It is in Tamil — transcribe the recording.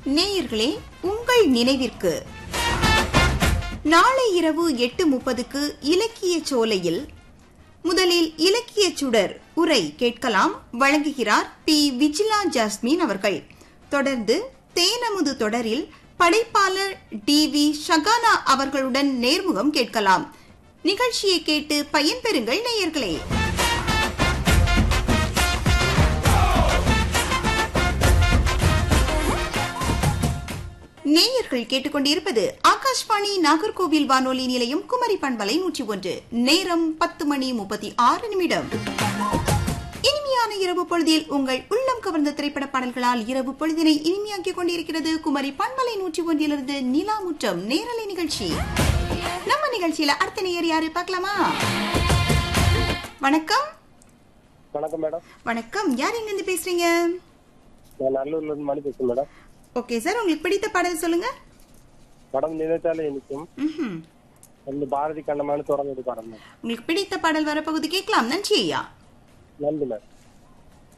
நேயர்களே உங்கள் நினைவிற்கு நாளை இரவு எட்டு முப்பதுக்கு இலக்கிய சோலையில் முதலில் இலக்கிய சுடர் உரை கேட்கலாம் வழங்குகிறார் பி விஜிலா ஜாஸ்மின் அவர்கள் தொடர்ந்து தேனமுது தொடரில் படைப்பாளர் டி வி ஷகானா அவர்களுடன் நேர்முகம் கேட்கலாம் நிகழ்ச்சியை கேட்டு பயன்பெறுங்கள் நேயர்களே நேயர்கள் கேட்டுக்கொண்டிருப்பது ஆகாஷ்வாணி நாகர்கோவில் வானொலி நிலையம் குமரி பண்பலை நூற்றி ஒன்று நேரம் பத்து மணி முப்பத்தி ஆறு நிமிடம் இனிமையான இரவு பொழுதில் உங்கள் உள்ளம் கவர்ந்த திரைப்பட பாடல்களால் இரவு பொழுதினை இனிமையாக்கிக் கொண்டிருக்கிறது குமரி பண்பலை நூற்றி ஒன்றிலிருந்து நிலாமுற்றம் நேரலை நிகழ்ச்சி நம்ம நிகழ்ச்சியில அடுத்த நேயர் யாரு பார்க்கலாமா வணக்கம் வணக்கம் மேடம் வணக்கம் யார் எங்க இருந்து பேசுறீங்க நான் நல்லூர்ல இருந்து மணி பேசுறேன் மேடம் ஓகே சார் உங்களுக்கு பிடித்த பாடல் சொல்லுங்க படம் நினைத்தாலே இனிக்கும் ம்ஹும். வந்து பாரதி கண்ணமான தொடர்ந்து படம் மேடம் உங்களுக்கு பிடித்த பாடல் வரப்போகுது கேட்கலாம் நன்றி ஐயா நன்றி மேடம்